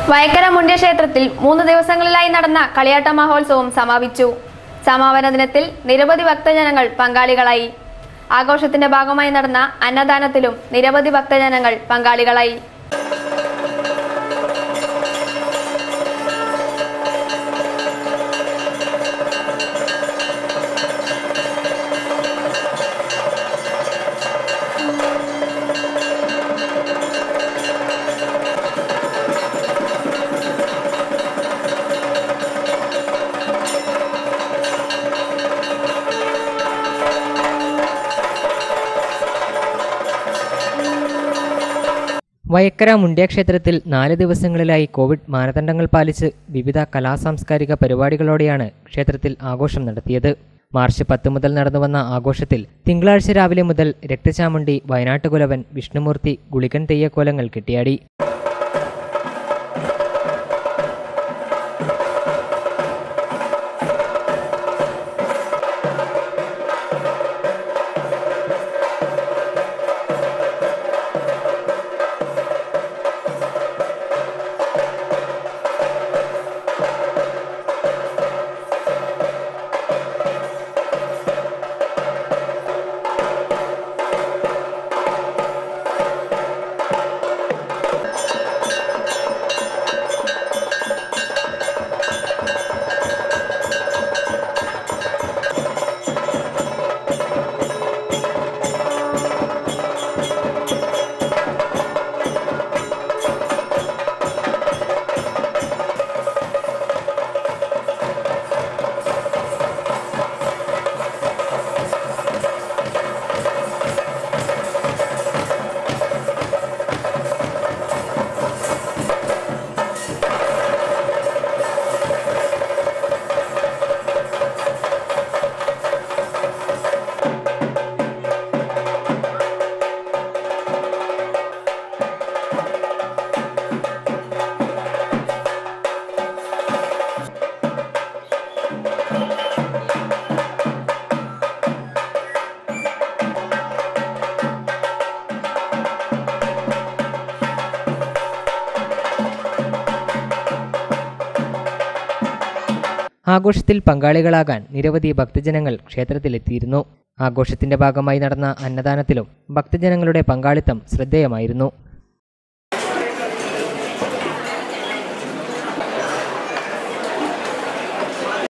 വയക്കര മുണ്ട്യ ക്ഷേത്രത്തിൽ മൂന്ന് ദിവസങ്ങളിലായി നടന്ന കളിയാട്ട മഹോത്സവം സമാപിച്ചു സമാപന ദിനത്തിൽ നിരവധി ഭക്തജനങ്ങൾ പങ്കാളികളായി ആഘോഷത്തിന്റെ ഭാഗമായി നടന്ന അന്നദാനത്തിലും നിരവധി ഭക്തജനങ്ങൾ പങ്കാളികളായി വയക്കര മുണ്ട്യ ക്ഷേത്രത്തിൽ നാല് ദിവസങ്ങളിലായി കോവിഡ് മാനദണ്ഡങ്ങൾ പാലിച്ച് വിവിധ കലാസാംസ്കാരിക പരിപാടികളോടെയാണ് ക്ഷേത്രത്തിൽ ആഘോഷം നടത്തിയത് മാർച്ച് പത്ത് മുതൽ നടന്നുവന്ന ആഘോഷത്തിൽ തിങ്കളാഴ്ച രാവിലെ മുതൽ രക്തചാമുണ്ടി വയനാട്ടുകുലവൻ വിഷ്ണുമൂർത്തി ഗുളികൻ തെയ്യക്കോലങ്ങൾ കെട്ടിയാടി ആഘോഷത്തിൽ പങ്കാളികളാകാൻ നിരവധി ഭക്തജനങ്ങൾ ക്ഷേത്രത്തിലെത്തിയിരുന്നു ആഘോഷത്തിന്റെ ഭാഗമായി നടന്ന അന്നദാനത്തിലും ഭക്തജനങ്ങളുടെ പങ്കാളിത്തം ശ്രദ്ധേയമായിരുന്നു